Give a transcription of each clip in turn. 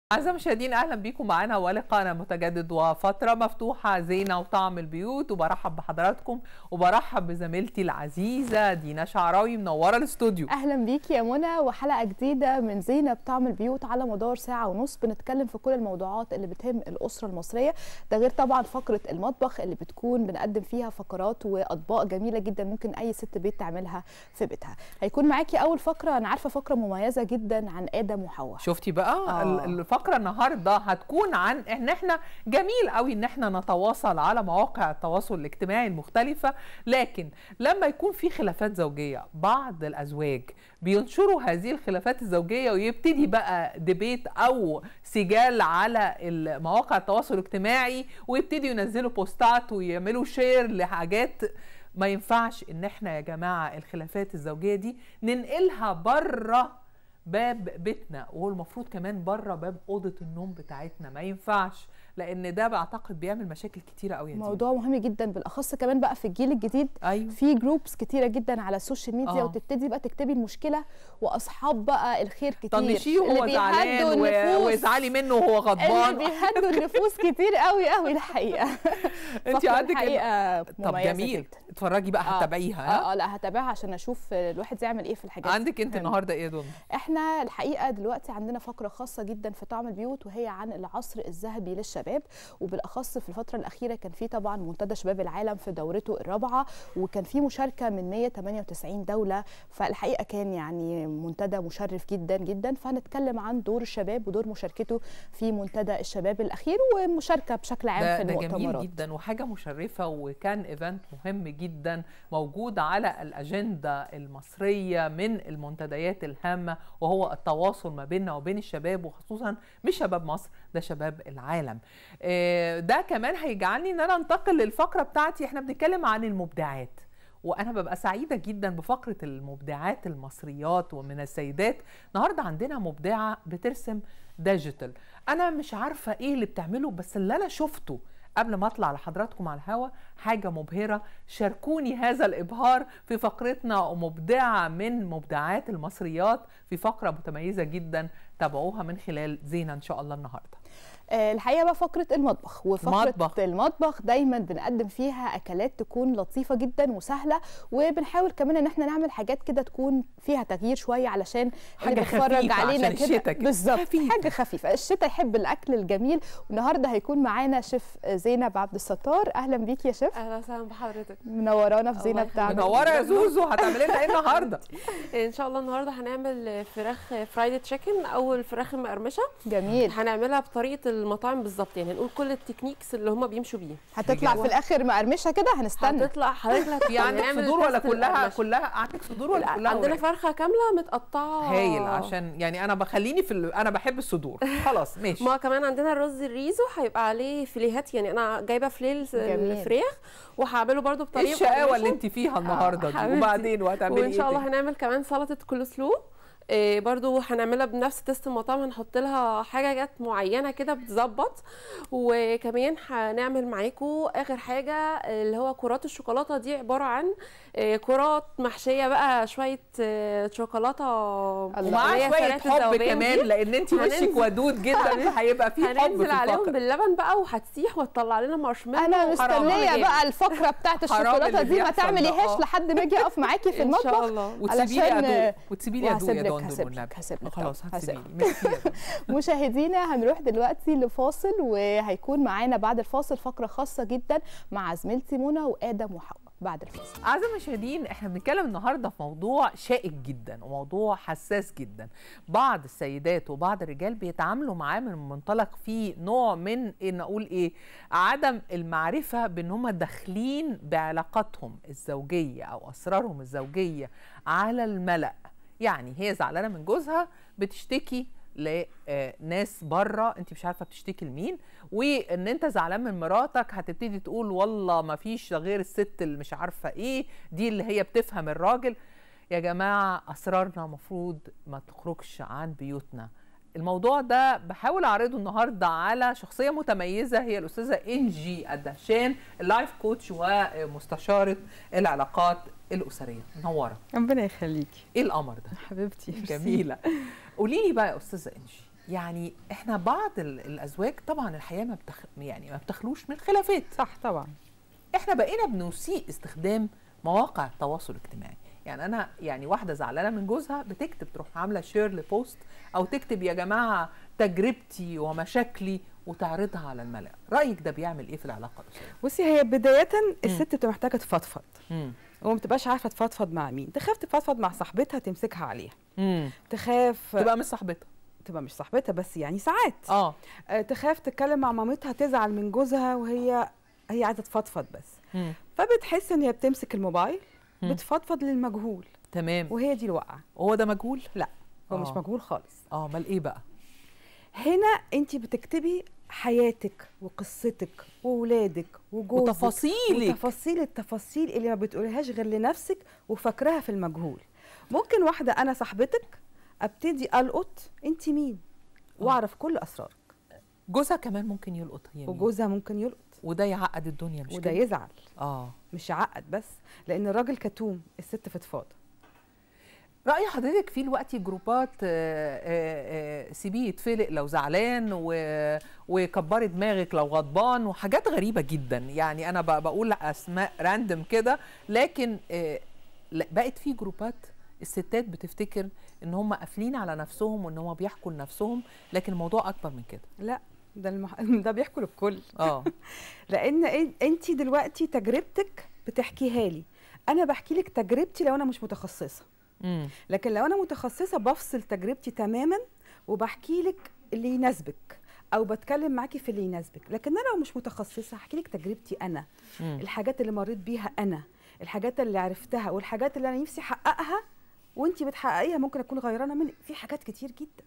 أعزائي المشاهدين أهلا بيكم معانا ولقاءنا متجدد وفترة مفتوحة زينة وطعم البيوت وبرحب بحضراتكم وبرحب بزميلتي العزيزة دينا شعراوي منورة الاستوديو اهلا بيكي يا منى وحلقه جديده من زينه بطعم البيوت على مدار ساعه ونص بنتكلم في كل الموضوعات اللي بتهم الاسره المصريه ده غير طبعا فقره المطبخ اللي بتكون بنقدم فيها فقرات واطباق جميله جدا ممكن اي ست بيت تعملها في بيتها هيكون معاكي اول فقره انا عارفه فقره مميزه جدا عن ادم وحواء شفتي بقى آه. ال- الفقرة النهاردة هتكون عن ان احنا جميل قوي ان احنا نتواصل على مواقع التواصل الاجتماعي المختلفة لكن لما يكون في خلافات زوجية بعض الازواج بينشروا هذه الخلافات الزوجية ويبتدي بقى ديبيت او سجال على ال- مواقع التواصل الاجتماعي ويبتدي ينزلوا بوستات ويعملوا شير لحاجات ما ينفعش ان احنا يا جماعة الخلافات الزوجية دي ننقلها بره باب بيتنا وهو المفروض كمان بره باب اوضه النوم بتاعتنا ما ينفعش لان ده بعتقد بيعمل مشاكل كتيره قوي يا دينا. موضوع مهم جدا بالاخص كمان بقى في الجيل الجديد ايوه في جروبس كتيره جدا على السوشيال ميديا آه. وتبتدي بقى تكتبي المشكله واصحاب بقى الخير كتير طنشيه اللي وهو زعلان بيهدوا و- النفوس. وازعلي منه وهو اللي غضبان بيهدوا النفوس كتير قوي قوي الحقيقه انت فقرة عندك الحقيقه طب مميزة جميل جدا. اتفرجي بقى آه. هتتابعيها ها اه اه لا هتابعها عشان اشوف الواحد يعمل ايه في الحاجات دي. عندك انت مهم. النهارده ايه يا دون احنا الحقيقه دلوقتي عندنا فقره خاصه جدا في طعم البيوت وهي عن العصر الذهبي للشباب وبالاخص في الفتره الاخيره كان في طبعا منتدى شباب العالم في دورته الرابعه وكان في مشاركه من 198 دوله فالحقيقه كان يعني منتدى مشرف جدا جدا فهنتكلم عن دور الشباب ودور مشاركته في منتدى الشباب الاخير ومشاركه بشكل عام ده, في ده المؤتمرات جميل جدا وحاجه مشرفه وكان ايفنت مهم جدا موجود على الاجنده المصريه من المنتديات الهامه وهو التواصل ما بيننا وبين الشباب وخصوصا مش شباب مصر ده شباب العالم آه، ده كمان هيجعلني ان انا انتقل للفقره بتاعتي احنا بنتكلم عن المبدعات وانا ببقى سعيده جدا بفقره المبدعات المصريات ومن السيدات النهارده عندنا مبدعه بترسم ديجيتال انا مش عارفه ايه اللي بتعمله بس اللي انا شفته قبل ما اطلع لحضراتكم على الهوا حاجه مبهره شاركوني هذا الابهار في فقرتنا مبدعه من مبدعات المصريات في فقره متميزه جدا تابعوها من خلال زينه ان شاء الله النهارده آه، الحقيقه بقى فقره المطبخ وفقره مطبخ. المطبخ دايما بنقدم فيها اكلات تكون لطيفه جدا وسهله وبنحاول كمان ان احنا نعمل حاجات كده تكون فيها تغيير شويه علشان اللي حاجة بيتفرج خفيفة علينا عشان كده الشتا كده. بالظبط خفيفة. حاجه خفيفه الشتاء يحب الاكل الجميل والنهارده هيكون معانا شيف زينب عبد الستار اهلا بيكي يا شيف اهلا وسهلا بحضرتك منورانا في الله زينب يخليك. بتاعنا منوره يا زوزو هتعملي لنا ايه النهارده ان شاء الله النهارده هنعمل فراخ فرايدي تشيكن او الفراخ المقرمشه جميل هنعملها بطريقه المطاعم بالظبط يعني هنقول كل التكنيكس اللي هم بيمشوا بيه هتطلع في الاخر مقرمشه كده هنستنى هتطلع حضرتك في عندك هنعمل صدور ولا تيست كلها المقرمشة. كلها عندك صدور ولا لا، كلها عندنا وراك؟ فرخه كامله متقطعه هايل عشان يعني انا بخليني في ال... انا بحب الصدور خلاص ماشي ما كمان عندنا الرز الريزو هيبقى عليه فيليهات يعني انا جايبه فيليه جميل. الفراخ وهعمله برده ايه بطريقه الشقاوه مقرمشة. اللي انت فيها النهارده دي حبيبتي. وبعدين وهتعملي وان شاء الله ايه هنعمل كمان سلطه كولسلو إيه برضو هنعملها بنفس تيست المطاعم هنحط لها حاجات معينه كده بتظبط وكمان هنعمل معاكم اخر حاجه اللي هو كرات الشوكولاته دي عباره عن إيه كرات محشيه بقى شويه إيه شوكولاته ومعاه اللي هي شويه سلطة حب الذوبان كمان دي. لان انت وشك هننزل- ودود جدا فهيبقى في حب هننزل في عليهم الفقره باللبن بقى وهتسيح وتطلع لنا مارشميلو انا حرام مستنيه عليك. بقى الفقره بتاعت حرام الشوكولاته اللي دي ما بيحصل ده، تعمليهاش آه. لحد ما اجي اقف معاكي في ان شاء المطبخ الله وتسيبي لي علشان- ادوق وتسيبي لي ادوق وهسيب يا لك- دندن هسيب والنبي لك- هسيب لك خلاص طبعاً، هتسيبي هسيب. لي ميرسي يا دندن. مشاهدينا هنروح دلوقتي لفاصل وهيكون معانا بعد الفاصل فقره خاصه جدا مع زميلتي منى وادم وحواء بعد الفاصل أعزائي المشاهدين احنا بنتكلم النهارده في موضوع شائك جدا وموضوع حساس جدا بعض السيدات وبعض الرجال بيتعاملوا معاه من منطلق فيه نوع من ان اقول ايه عدم المعرفه بان هم داخلين بعلاقاتهم الزوجيه او اسرارهم الزوجيه على الملأ يعني هي زعلانه من جوزها بتشتكي لناس بره انت مش عارفه بتشتكي لمين وان انت زعلان من مراتك هتبتدي تقول والله ما فيش غير الست اللي مش عارفه ايه دي اللي هي بتفهم الراجل يا جماعه اسرارنا مفروض ما تخرجش عن بيوتنا الموضوع ده بحاول اعرضه النهارده على شخصيه متميزه هي الاستاذه انجي الدهشان اللايف كوتش ومستشاره العلاقات الاسريه منوره ربنا يخليكي ايه القمر ده حبيبتي ميرسي. جميله قولي لي بقى يا استاذه انجي يعني احنا بعض ال- الازواج طبعا الحياه ما بتخ... يعني ما بتخلوش من خلافات صح طبعا احنا بقينا بنسيء استخدام مواقع التواصل الاجتماعي يعني انا يعني واحده زعلانه من جوزها بتكتب تروح عامله شير لبوست او تكتب يا جماعه تجربتي ومشاكلي وتعرضها على الملأ رايك ده بيعمل ايه في العلاقه الاسريه بصي هي بدايه الست بتبقى محتاجه تفضفض امم وما بتبقاش عارفه تفضفض مع مين تخاف تفضفض مع صاحبتها تمسكها عليها امم تخاف تبقى مش صاحبتها تبقى مش صاحبتها بس يعني ساعات اه آه، تخاف تتكلم مع مامتها تزعل من جوزها وهي هي عايزه تفضفض بس مم. فبتحس ان هي بتمسك الموبايل مم. بتفضفض للمجهول تمام وهي دي الوقعه هو ده مجهول لا هو مش آه. مجهول خالص اه امال ايه بقى هنا انت بتكتبي حياتك وقصتك وولادك وجوزك وتفاصيلك وتفاصيل التفاصيل اللي ما بتقوليهاش غير لنفسك وفاكراها في المجهول ممكن واحده انا صاحبتك ابتدي القط انت مين واعرف كل اسرارك جوزها كمان ممكن يلقط يمين وجوزها ممكن يلقط وده يعقد الدنيا مش وده كده يزعل اه مش يعقد بس لان الراجل كتوم الست فضفاضه رأي حضرتك في الوقت جروبات آه، آه، آه، سيبيه يتفلق لو زعلان و- وكبري دماغك لو غضبان وحاجات غريبة جدا يعني أنا ب- بقول أسماء راندم كده لكن آه، لا، بقت في جروبات الستات بتفتكر ان هم قافلين على نفسهم وان هم بيحكوا لنفسهم لكن الموضوع اكبر من كده لا ده المح... ده بيحكوا للكل اه لان انت دلوقتي تجربتك بتحكيها لي انا بحكي لك تجربتي لو انا مش متخصصه امم لكن لو انا متخصصه بفصل تجربتي تماما وبحكي لك اللي يناسبك او بتكلم معاكي في اللي يناسبك لكن انا لو مش متخصصه هحكي لك تجربتي انا الحاجات اللي مريت بيها انا الحاجات اللي عرفتها والحاجات اللي انا نفسي احققها وانت بتحققيها ممكن اكون غيرانه من في حاجات كتير جدا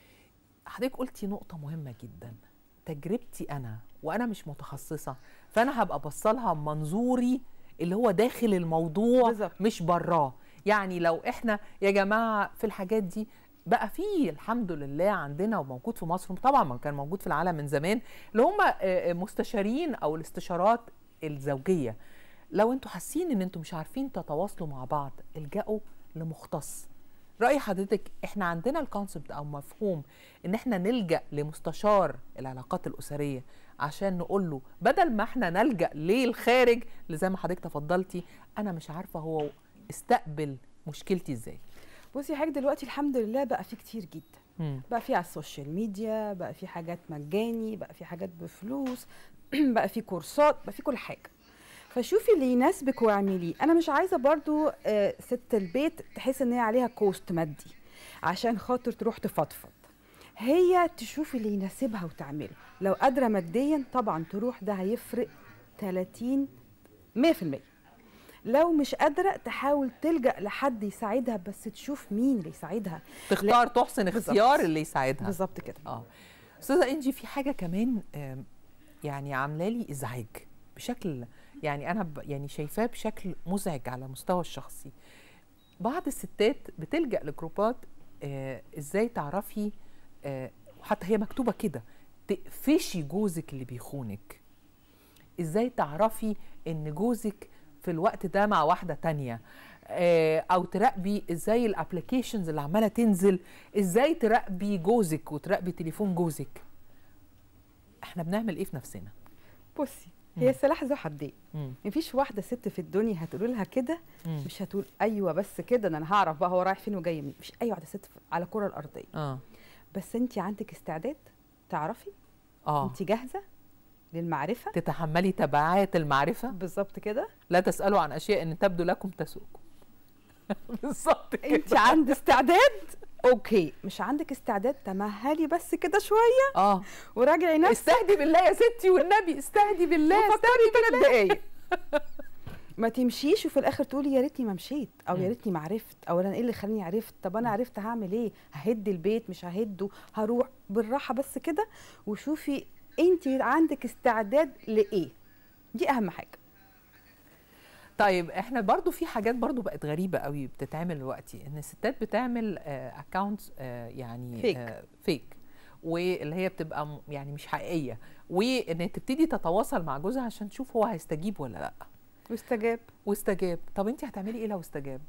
حضرتك قلتي نقطة مهمة جدا تجربتي أنا وأنا مش متخصصة فأنا هبقى بصلها منظوري اللي هو داخل الموضوع بالظبط. مش براه يعني لو إحنا يا جماعة في الحاجات دي بقى في الحمد لله عندنا وموجود في مصر طبعا ما كان موجود في العالم من زمان اللي هم آه، آه، مستشارين او الاستشارات الزوجيه لو انتوا حاسين ان انتوا مش عارفين تتواصلوا مع بعض الجأوا لمختص رأي حضرتك احنا عندنا الكونسبت او مفهوم ان احنا نلجأ لمستشار العلاقات الأسرية عشان نقول له بدل ما احنا نلجأ للخارج اللي زي ما حضرتك تفضلتي انا مش عارفة هو استقبل مشكلتي ازاي بصي حاجه دلوقتي الحمد لله بقى في كتير جدا مم. بقى في على السوشيال ميديا بقى في حاجات مجاني بقى في حاجات بفلوس بقى في كورسات بقى في كل حاجه فشوفي اللي يناسبك واعمليه انا مش عايزه برضو آه، ست البيت تحس ان هي عليها كوست مادي عشان خاطر تروح تفضفض هي تشوف اللي يناسبها وتعمله لو قادره ماديا طبعا تروح ده هيفرق 30 100% لو مش قادره تحاول تلجا لحد يساعدها بس تشوف مين اللي يساعدها تختار تحسن بالظبط. اختيار اللي يساعدها بالظبط كده اه استاذه انجي في حاجه كمان آم، يعني عامله لي ازعاج بشكل يعني انا ب يعني شايفاه بشكل مزعج على المستوى الشخصي بعض الستات بتلجا لجروبات آه ازاي تعرفي آه وحتى هي مكتوبه كده تقفشي جوزك اللي بيخونك ازاي تعرفي ان جوزك في الوقت ده مع واحده تانية آه، او تراقبي ازاي الابلكيشنز اللي عماله تنزل ازاي تراقبي جوزك وتراقبي تليفون جوزك احنا بنعمل ايه في نفسنا بصي هي السلاح ذو حدين مم. مفيش واحده ست في الدنيا هتقول لها كده مم. مش هتقول ايوه بس كده ده انا هعرف بقى هو رايح فين وجاي منين مش اي واحده ست في- على الكره الارضيه اه بس انت عندك استعداد تعرفي اه انت جاهزه للمعرفه تتحملي تبعات المعرفه بالظبط كده لا تسالوا عن اشياء ان تبدو لكم تسؤكم بالظبط كده انت عند استعداد اوكي مش عندك استعداد تمهلي بس كده شويه اه وراجعي نفسك استهدي بالله يا ستي والنبي استهدي بالله وفكري ثلاث دقايق ما تمشيش وفي الاخر تقولي يا ريتني ما مشيت او يا مم. ريتني ما عرفت او انا ايه اللي خلاني عرفت طب انا عرفت هعمل ايه ههد البيت مش ههده هروح بالراحه بس كده وشوفي انت عندك استعداد لايه دي اهم حاجه طيب احنا برضو في حاجات برضو بقت غريبة قوي بتتعمل دلوقتي ان الستات بتعمل اكونتس يعني Fake. آه فيك واللي هي بتبقى م- يعني مش حقيقية وان تبتدي تتواصل مع جوزها عشان تشوف هو هيستجيب ولا لا واستجاب واستجاب طب انت هتعملي ايه لو استجاب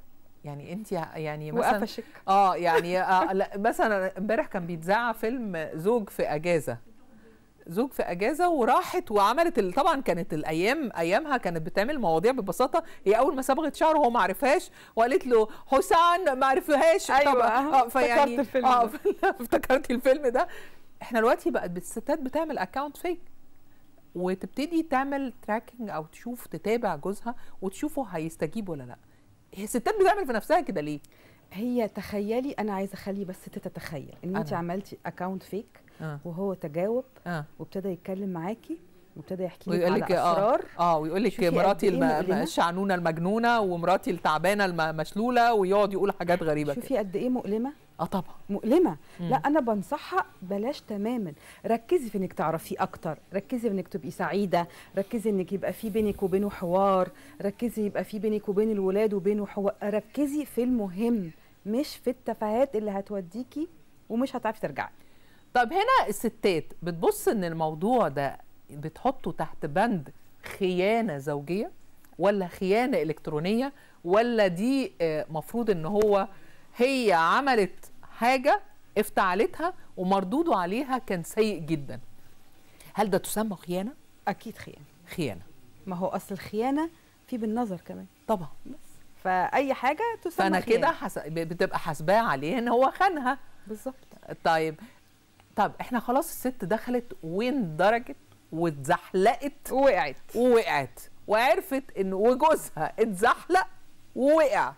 يعني انت يعني مثلا وقفشك اه يعني آه لا مثلا امبارح كان بيتذاع فيلم زوج في اجازه زوج في اجازه وراحت وعملت ال- طبعا كانت الايام ايامها كانت بتعمل مواضيع ببساطه هي اول ما صبغت شعره هو ما عرفهاش وقالت له حسام ما عرفهاش أيوة، طبعا أهو، افتكرت الفيلم اه ده. افتكرتي الفيلم ده احنا دلوقتي بقت الستات بتعمل اكونت فيك وتبتدي تعمل تراكنج او تشوف تتابع جوزها وتشوفه هيستجيب ولا لا هي الستات بتعمل في نفسها كده ليه هي تخيلي انا عايزه اخلي بس انت تتخيل ان انت أنا. عملتي اكونت فيك اه وهو تجاوب اه وابتدى يتكلم معاكي وابتدى يحكي لك ويقول على لك اه اسرار اه ويقول لك شوفي قد مراتي إيه الم... مؤلمة. الشعنونه المجنونه ومراتي التعبانه المشلوله ويقعد يقول حاجات غريبه كده شوفي قد ايه مؤلمه اه طبعا مؤلمه مم. لا انا بنصحها بلاش تماما ركزي في انك تعرفيه اكتر ركزي في انك تبقي سعيده ركزي انك يبقى في بينك وبينه حوار ركزي يبقى في بينك وبين الولاد وبينه حوار ركزي في المهم مش في التفاهات اللي هتوديكي ومش هتعرفي ترجعي طب هنا الستات بتبص ان الموضوع ده بتحطه تحت بند خيانه زوجيه ولا خيانه الكترونيه ولا دي آه، مفروض ان هو هي عملت حاجه افتعلتها ومردوده عليها كان سيء جدا هل ده تسمى خيانه اكيد خيانه خيانه ما هو اصل الخيانه في بالنظر كمان طبعا فاي حاجه تسمى فانا خيانة. كده حس... بتبقى حاسباه عليه ان هو خانها بالظبط طيب طب احنا خلاص الست دخلت واندرجت واتزحلقت وقعت ووقعت وعرفت ان وجوزها اتزحلق ووقع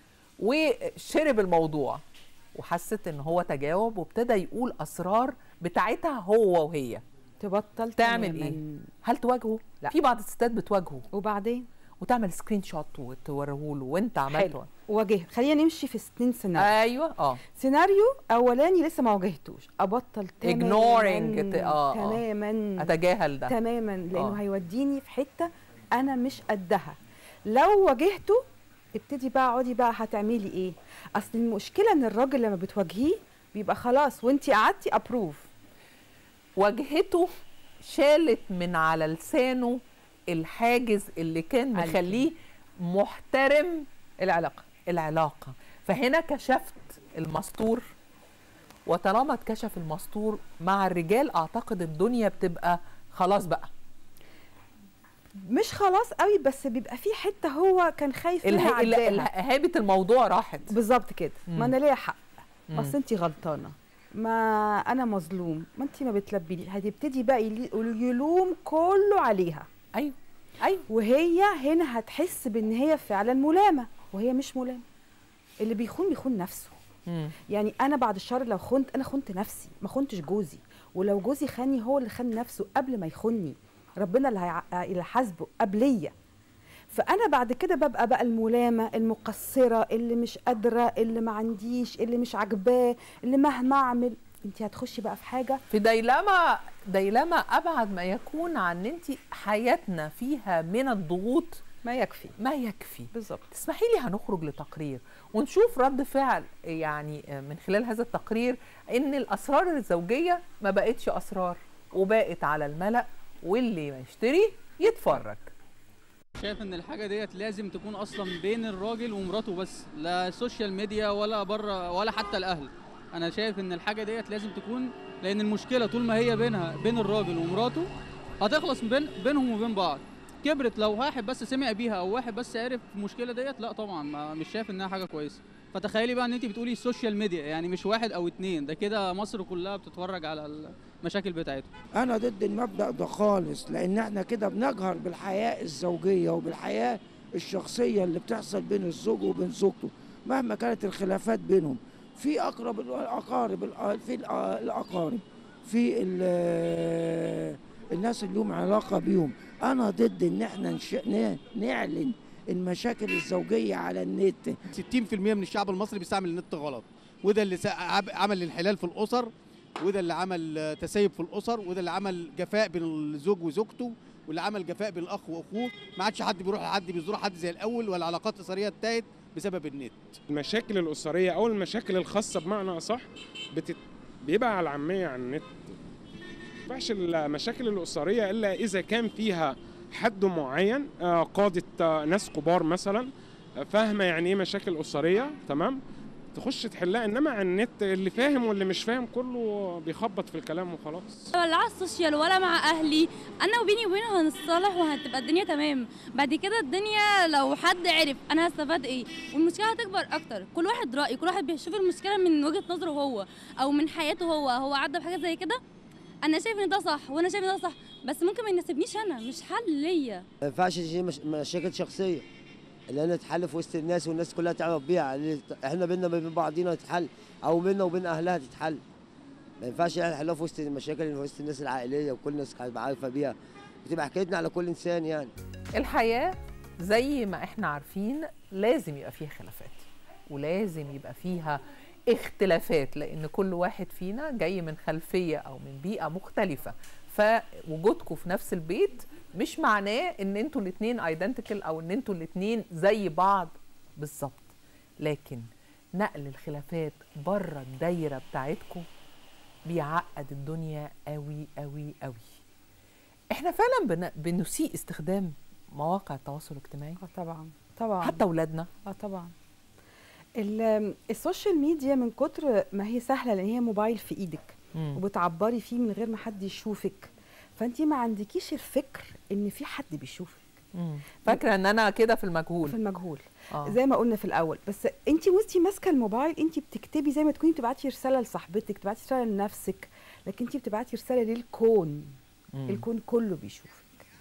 وشرب الموضوع وحست ان هو تجاوب وابتدى يقول اسرار بتاعتها هو وهي تبطل تعمل تماماً. ايه هل تواجهه لا. في بعض الستات بتواجهه وبعدين وتعمل سكرين شوت وتوريه له وانت عملت حلو واجه خلينا نمشي في ستين سيناريو ايوه اه سيناريو اولاني لسه ما واجهتوش ابطل تماما Ignoring. آه، آه. تماما اتجاهل ده تماما لانه آه. هيوديني في حته انا مش قدها لو واجهته ابتدي بقى اقعدي بقى هتعملي ايه اصل المشكله ان الراجل لما بتواجهيه بيبقى خلاص وانتي قعدتي ابروف واجهته شالت من على لسانه الحاجز اللي كان عليكي. مخليه محترم العلاقه العلاقة فهنا كشفت المستور وطالما اتكشف المستور مع الرجال اعتقد الدنيا بتبقى خلاص بقى مش خلاص قوي بس بيبقى في حته هو كان خايف منها اله... اله... عداها. هابة الموضوع راحت بالظبط كده مم. ما انا ليا حق مم. اصل انت غلطانه ما انا مظلوم ما انت ما بتلبيني هتبتدي بقى يلي- يلوم كله عليها ايوه ايوه وهي هنا هتحس بان هي فعلا ملامه وهي مش ملامه اللي بيخون بيخون نفسه مم. يعني انا بعد الشر لو خنت انا خنت نفسي ما خنتش جوزي ولو جوزي خاني هو اللي خان نفسه قبل ما يخني ربنا اللي هيع- اللي حاسبه قبليه فانا بعد كده ببقى بقى الملامه المقصره اللي مش قادره اللي ما عنديش اللي مش عاجباه اللي مهما اعمل انت هتخشي بقى في حاجه في ديلما ديلما ابعد ما يكون عن ان انت حياتنا فيها من الضغوط ما يكفي ما يكفي بالظبط تسمحي لي هنخرج لتقرير ونشوف رد فعل يعني من خلال هذا التقرير ان الاسرار الزوجيه ما بقتش اسرار وبقت على الملأ واللي ما يشتري يتفرج شايف ان الحاجه ديت لازم تكون اصلا بين الراجل ومراته بس لا سوشيال ميديا ولا بره ولا حتى الاهل انا شايف ان الحاجه ديت لازم تكون لان المشكله طول ما هي بينها بين الراجل ومراته هتخلص بين بينهم وبين بعض كبرت لو واحد بس سمع بيها او واحد بس عرف المشكله ديت لا طبعا ما مش شايف انها حاجه كويسه فتخيلي بقى ان انت بتقولي السوشيال ميديا يعني مش واحد او اتنين ده كده مصر كلها بتتفرج على المشاكل بتاعتهم انا ضد المبدا ده خالص لان احنا كده بنجهر بالحياه الزوجيه وبالحياه الشخصيه اللي بتحصل بين الزوج وبين زوجته مهما كانت الخلافات بينهم في اقرب الاقارب الأ- في الأ- الاقارب في ال- الناس اللي لهم علاقه بيهم انا ضد ان احنا نش- ن- نعلن المشاكل الزوجيه على النت 60% من الشعب المصري بيستعمل النت غلط وده اللي سا- عب- عمل انحلال في الاسر وده اللي عمل آه، تسيب في الاسر وده اللي عمل جفاء بين الزوج وزوجته واللي عمل جفاء بين الاخ واخوه ما عادش حد بيروح لحد بيزور حد زي الاول والعلاقات الاسريه انتهت بسبب النت المشاكل الأسرية أو المشاكل الخاصة بمعنى أصح بتت... بيبقى على العامية على النت ما ينفعش المشاكل الأسرية إلا إذا كان فيها حد معين آه، قادة آه، ناس كبار مثلا فاهمه يعني ايه مشاكل اسريه تمام تخش تحلها انما على النت اللي فاهم واللي مش فاهم كله بيخبط في الكلام وخلاص ولا على السوشيال ولا مع اهلي انا وبيني وبينه هنتصالح وهتبقى الدنيا تمام بعد كده الدنيا لو حد عرف انا هستفاد ايه والمشكله هتكبر اكتر كل واحد راي كل واحد بيشوف المشكله من وجهه نظره هو او من حياته هو هو عدى بحاجه زي كده انا شايف ان ده صح وانا شايف ان ده صح بس ممكن ما يناسبنيش انا مش حل ليا ما ينفعش تجي مش... مشاكل شخصيه اللي انا تحل في وسط الناس والناس كلها تعرف بيها اللي احنا بينا وبين بعضينا تتحل او بينا وبين اهلها تتحل ما ينفعش احنا نحلها في وسط المشاكل اللي في وسط الناس العائليه وكل الناس هتبقى عارفه بيها بتبقى حكايتنا على كل انسان يعني الحياة زي ما احنا عارفين لازم يبقى فيها خلافات ولازم يبقى فيها اختلافات لان كل واحد فينا جاي من خلفية او من بيئة مختلفة فوجودكم في نفس البيت مش معناه ان انتوا الاتنين ايدنتيكال او ان انتوا الاتنين زي بعض بالظبط لكن نقل الخلافات بره الدايرة بتاعتكم بيعقد الدنيا قوي قوي قوي احنا فعلا بن... بنسيء استخدام مواقع التواصل الاجتماعي اه طبعا طبعا حتى اولادنا اه طبعا ال- السوشيال ميديا من كتر ما هي سهله لان هي موبايل في ايدك مم. وبتعبري فيه من غير ما حد يشوفك فانت ما عندكيش الفكر ان في حد بيشوفك مم. فاكره ان انا كده في في المجهول المجهول آه. زي ما قلنا في الاول بس انت وانت ماسكه الموبايل انت بتكتبي زي ما تكوني بتبعتي رساله لصاحبتك بتبعتي رساله لنفسك لكن انت بتبعتي رساله للكون مم. الكون كله بيشوفك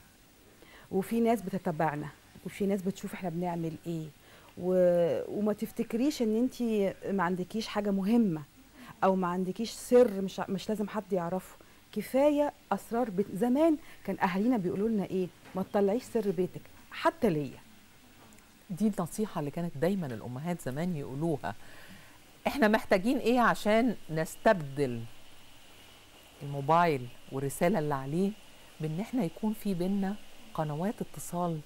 وفي ناس بتتابعنا وفي ناس بتشوف احنا بنعمل ايه و... وما تفتكريش ان انت ما عندكيش حاجه مهمه او ما عندكيش سر مش ع- مش لازم حد يعرفه كفايه اسرار بيت زمان كان اهالينا بيقولوا لنا ايه ما تطلعيش سر بيتك حتى ليا دي النصيحه اللي كانت دايما الامهات زمان يقولوها احنا محتاجين ايه عشان نستبدل الموبايل والرساله اللي عليه بان احنا يكون في بينا قنوات اتصال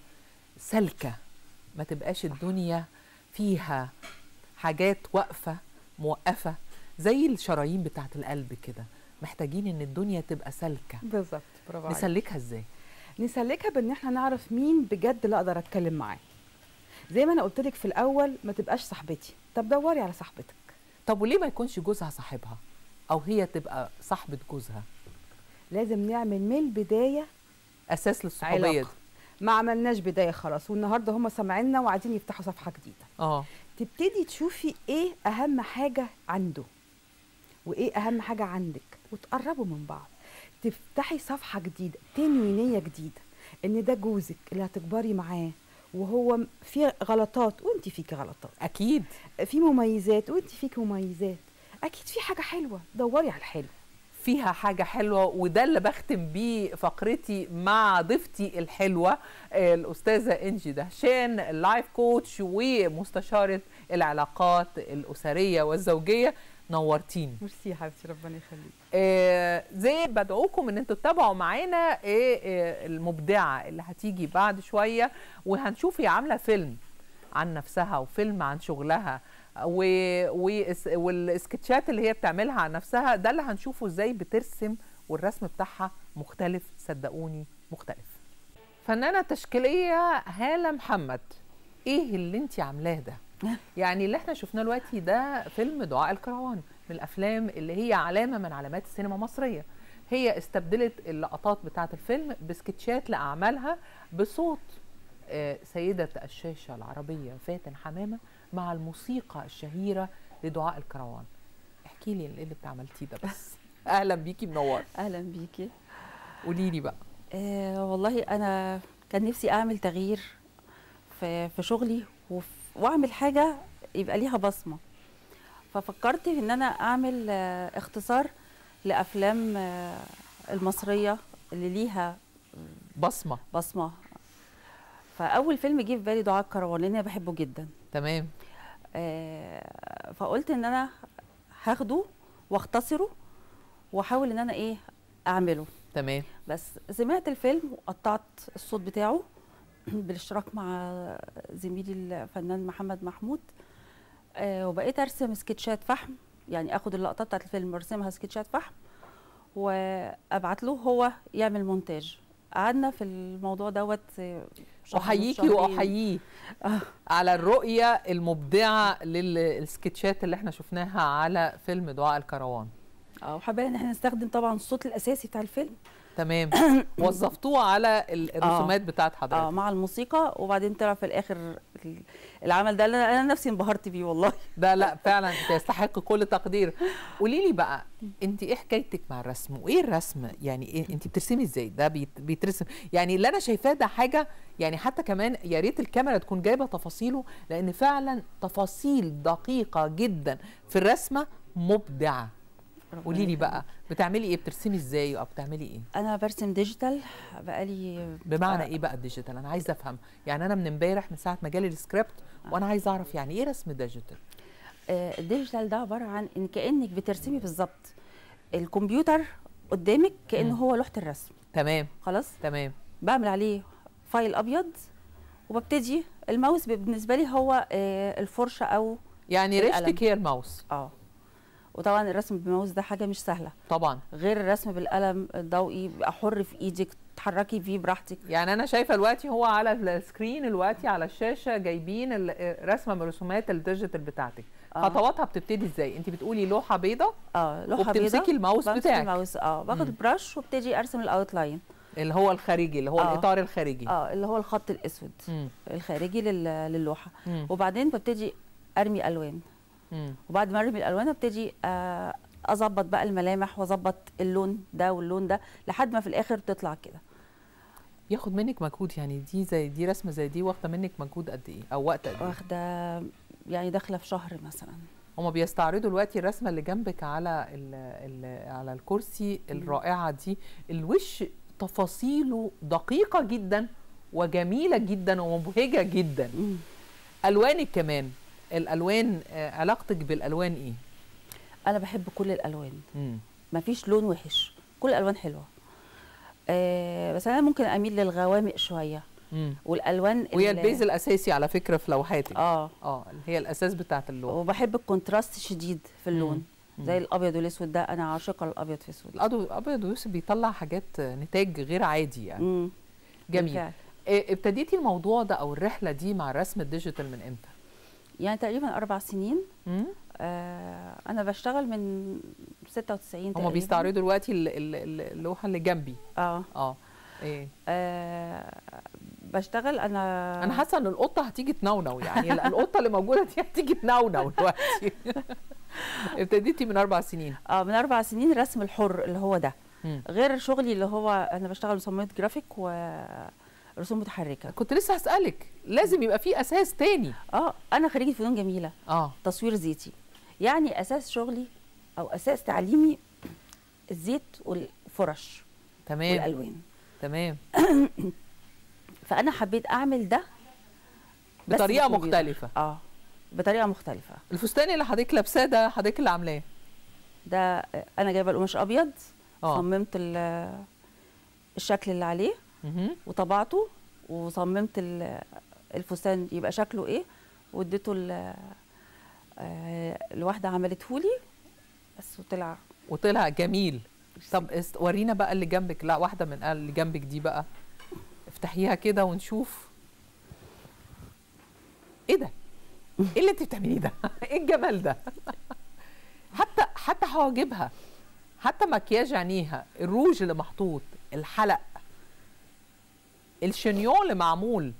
سالكه ما تبقاش الدنيا فيها حاجات واقفه موقفه زي الشرايين بتاعه القلب كده محتاجين ان الدنيا تبقى سالكه بالظبط برافو عليك نسلكها ازاي نسلكها بان احنا نعرف مين بجد اللي اقدر اتكلم معاه زي ما انا قلت لك في الاول ما تبقاش صاحبتي طب دوري على صاحبتك طب وليه ما يكونش جوزها صاحبها او هي تبقى صاحبه جوزها لازم نعمل من البدايه اساس للصحوبيه دي علاقه ما عملناش بدايه خلاص والنهارده هم سامعيننا وعايزين يفتحوا صفحه جديده اه تبتدي تشوفي ايه اهم حاجه عنده وايه اهم حاجه عندك وتقربوا من بعض تفتحي صفحه جديده تنوي نيه جديده ان ده جوزك اللي هتكبري معاه وهو م- فيه غلطات وانت فيكي غلطات اكيد في مميزات وانت فيكي مميزات اكيد في حاجه حلوه دوري على الحلو فيها حاجة حلوة وده اللي بختم بيه فقرتي مع ضيفتي الحلوة آه، الأستاذة إنجي دهشان اللايف كوتش ومستشارة العلاقات الأسرية والزوجية نورتيني ميرسي يا حبيبتي ربنا يخليك آه، زي بدعوكم ان انتوا تتابعوا معانا ايه آه، المبدعه اللي هتيجي بعد شويه وهنشوف هي عامله فيلم عن نفسها وفيلم عن شغلها و... وإس- والسكتشات اللي هي بتعملها عن نفسها ده اللي هنشوفه ازاي بترسم والرسم بتاعها مختلف صدقوني مختلف فنانه تشكيليه هاله محمد ايه اللي انت عاملاه ده يعني اللي احنا شفناه دلوقتي ده فيلم دعاء الكروان من الافلام اللي هي علامه من علامات السينما المصريه هي استبدلت اللقطات بتاعه الفيلم بسكتشات لاعمالها بصوت آه، سيده الشاشه العربيه فاتن حمامه مع الموسيقى الشهيره لدعاء الكروان احكي لي ايه اللي انت عملتيه ده بس اهلا بيكي منور اهلا بيكي قولي لي بقى آه والله انا كان نفسي اعمل تغيير في في شغلي وف- واعمل حاجه يبقى ليها بصمه ففكرت في ان انا اعمل آه اختصار لافلام آه المصريه اللي ليها بصمه بصمه فاول فيلم جه في بالي دعاء الكروان لان انا بحبه جدا تمام آه، فقلت ان انا هاخده واختصره واحاول ان انا ايه اعمله تمام بس سمعت الفيلم وقطعت الصوت بتاعه بالاشتراك مع زميلي الفنان محمد محمود آه وبقيت ارسم سكتشات فحم يعني اخد اللقطات بتاعت الفيلم وارسمها سكتشات فحم وابعت له هو يعمل مونتاج قعدنا في الموضوع دوت آه، شهر ونص، احييكي شهرين. واحييه على الرؤيه المبدعه للسكتشات اللي احنا شفناها على فيلم دعاء الكروان اه وحابه ان احنا نستخدم طبعا الصوت الاساسي بتاع الفيلم تمام وظفتوه على ال- الرسومات بتاعت حضرتك اه مع الموسيقى وبعدين طلع في الاخر ال- العمل ده اللي انا أنا نفسي انبهرت بيه والله ده لا فعلا تستحق كل تقدير قولي لي بقى انت ايه حكايتك مع الرسم وايه الرسم يعني إيه انت بترسمي ازاي ده بيت- بيترسم يعني اللي انا شايفاه ده حاجه يعني حتى كمان يا ريت الكاميرا تكون جايبه تفاصيله لان فعلا تفاصيل دقيقه جدا في الرسمه مبدعه قولي لي بقى بتعملي ايه بترسمي ازاي او بتعملي ايه انا برسم ديجيتال بقالي بمعنى ايه بقى الديجيتال انا عايزه افهم يعني انا من امبارح من ساعه ما جالي السكريبت وانا عايزه اعرف يعني ايه رسم ديجيتال آه، الديجيتال ده عباره عن ان كانك بترسمي بالظبط الكمبيوتر قدامك كانه مم. هو لوحه الرسم تمام خلاص تمام بعمل عليه فايل ابيض وببتدي الماوس بالنسبه لي هو آه، الفرشه او يعني القلم. ريشتك هي الماوس اه وطبعا الرسم بالماوس ده حاجه مش سهله طبعا غير الرسم بالقلم الضوئي بيبقى حر في ايدك تحركي فيه براحتك يعني انا شايفه دلوقتي هو على السكرين دلوقتي على الشاشه جايبين ال- رسمه من رسومات الديجيتال بتاعتك آه. خطواتها بتبتدي ازاي انت بتقولي لوحه بيضه اه لوحه وبتمسكي بيضاء، الماوس بمسك بتاعك. الماوس اه باخد مم. براش وابتدي ارسم الاوتلاين اللي هو الخارجي اللي هو آه. الاطار الخارجي اه اللي هو الخط الاسود مم. الخارجي لل- للوحه مم. وبعدين ببتدي ارمي الوان مم. وبعد ما ارمي الالوان ابتدي آه، اظبط بقى الملامح واظبط اللون ده واللون ده لحد ما في الاخر تطلع كده ياخد منك مجهود يعني دي زي دي رسمه زي دي واخده منك مجهود قد ايه او وقت قد ايه واخده يعني داخله في شهر مثلا هما بيستعرضوا دلوقتي الرسمه اللي جنبك على ال ال على الكرسي الرائعه دي الوش تفاصيله دقيقه جدا وجميله جدا ومبهجه جدا الوانك كمان الالوان آه، علاقتك بالالوان ايه انا بحب كل الالوان مم. مفيش لون وحش كل الالوان حلوه آه بس انا ممكن اميل للغوامق شويه مم. والالوان وهي ال- البيز الاساسي على فكره في لوحاتك اه اه اللي هي الاساس بتاعت اللوحه وبحب الكونتراست شديد في اللون مم. زي الابيض والاسود ده انا عاشقه للابيض في اسود الابيض الابيض ويوسف بيطلع حاجات آه، نتاج غير عادي يعني مم. جميل بالفعل. آه، ابتديتي الموضوع ده او الرحله دي مع الرسم الديجيتال من امتى يعني تقريبا اربع سنين مم؟ آه انا بشتغل من 96 هما تقريبا بيستعرضوا دلوقتي ال- ال- ال- اللوحه اللي جنبي اه اه ايه آه، بشتغل انا انا حاسه ان القطه هتيجي تنونو يعني ال- القطه اللي موجوده دي هتيجي تنونو دلوقتي ابتديتي من اربع سنين اه من اربع سنين الرسم الحر اللي هو ده مم. غير شغلي اللي هو انا بشتغل مصممه جرافيك ورسوم متحركه كنت لسه هسالك لازم يبقى في اساس تاني اه انا خريجه فنون جميله اه تصوير زيتي يعني اساس شغلي او اساس تعليمي الزيت والفرش تمام والالوان تمام فانا حبيت اعمل ده بس بطريقه بالكمبيوتر. مختلفه اه بطريقه مختلفه الفستان اللي حضرتك لابساه ده حضرتك اللي عاملاه ده انا جايبه القماش ابيض آه. صممت ال- الشكل اللي عليه مهم. وطبعته وصممت ال- الفستان يبقى شكله ايه واديته ل- آه، لواحده عملته لي بس وطلع وطلع جميل طب است- ورينا بقى اللي جنبك لا واحده من اللي جنبك دي بقى افتحيها كده ونشوف ايه ده ايه اللي انت بتعمليه ده ايه الجمال ده حتى حتى حواجبها حتى مكياج عينيها الروج اللي محطوط الحلق الشنيون اللي معمول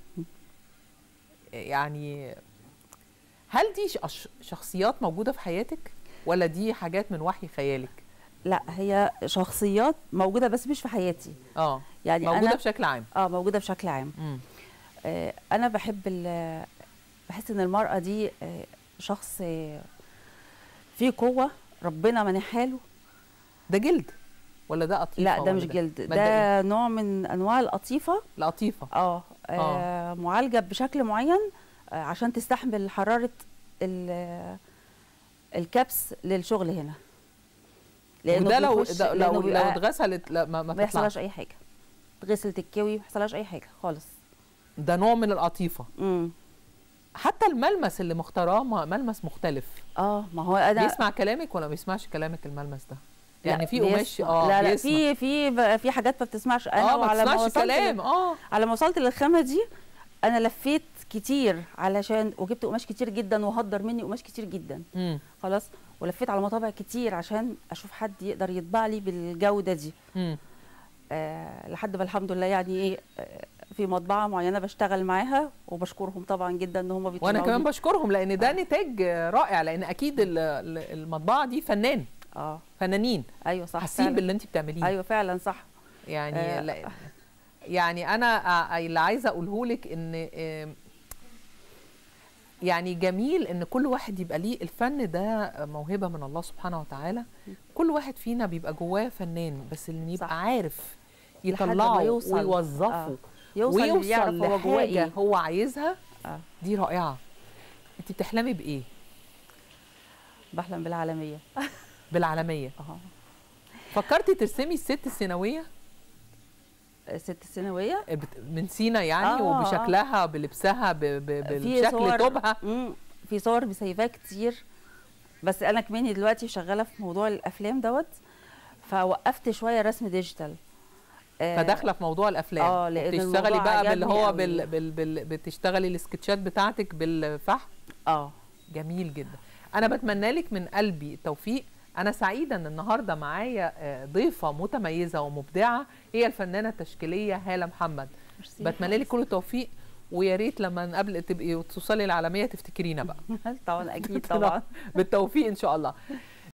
يعني هل دي ش- شخصيات موجوده في حياتك ولا دي حاجات من وحي خيالك لا هي شخصيات موجوده بس مش في حياتي اه يعني موجوده انا بشكل عام اه موجوده بشكل عام مم. آه انا بحب ال- بحس ان المراه دي آه شخص آه فيه قوه ربنا منحها له ده جلد ولا ده قطيفه لا ده ولا مش جلد ما ده نوع من انواع القطيفه القطيفه اه, آه. آه معالجه بشكل معين آه عشان تستحمل حراره ال- الكبس للشغل هنا وده لو بيخش- ده لو لأنه لو بيبقى اتغسلت لا ما, ما ما يحصلهاش تطلعش اي حاجه تغسل تتكوي ما يحصلهاش اي حاجه خالص ده نوع من القطيفه امم حتى الملمس اللي مختاراه م- ملمس مختلف اه ما هو انا بيسمع كلامك ولا ما بيسمعش كلامك الملمس ده يعني في بيسمع. قماش اه لا لا بيسمع. في في في حاجات ما بتسمعش انا اه ما وعلى تسمعش وصلت كلام لل- اه على ما وصلت للخامه دي انا لفيت كتير علشان وجبت قماش كتير جدا وهدر مني قماش كتير جدا مم. خلاص ولفيت على مطابع كتير عشان اشوف حد يقدر يطبع لي بالجوده دي مم. آه لحد ما الحمد لله يعني ايه آه، في مطبعه معينه بشتغل معاها وبشكرهم طبعا جدا ان هم وانا كمان بشكرهم لان ده نتاج رائع لان اكيد ال- ال- المطبعه دي فنان اه فنانين ايوه صح حاسين فعلاً. باللي انت بتعمليه ايوه فعلا صح يعني آه. لا يعني انا آه، اللي عايزه اقوله لك ان آم، يعني جميل ان كل واحد يبقى ليه الفن ده موهبه من الله سبحانه وتعالى كل واحد فينا بيبقى جواه فنان بس اللي يبقى صح. عارف لحد ما يطلعه يوصل. ويوظفه آه. يوصل ويوصل يعرف هو جواه لحاجه ايه هو عايزها آه. دي رائعه انت بتحلمي بايه بحلم بالعالميه بالعالميه اه فكرتي ترسمي الست الثانويه الست الثانويه بت- من سينا يعني آه، آه. وبشكلها بلبسها ب- ب- في بالشكل صور توبها مم، في صور مسيفاه كتير بس انا كماني دلوقتي شغاله في موضوع الافلام دوت فوقفت شويه رسم ديجيتال آه، فداخله في موضوع الافلام آه، لأن بتشتغلي الموضوع بقى باللي عجبني هو قوي. بال... بال... بال... بتشتغلي السكتشات بتاعتك بالفحم اه جميل جدا انا بتمنى لك من قلبي التوفيق انا سعيده ان النهارده معايا آه، ضيفه متميزه ومبدعه هي الفنانه التشكيليه هاله محمد ميرسي. بتمنى لك كل التوفيق ويا ريت لما نقابل تبقي توصلي العالميه تفتكرينا بقى طبعا اكيد طبعا بالتوفيق ان شاء الله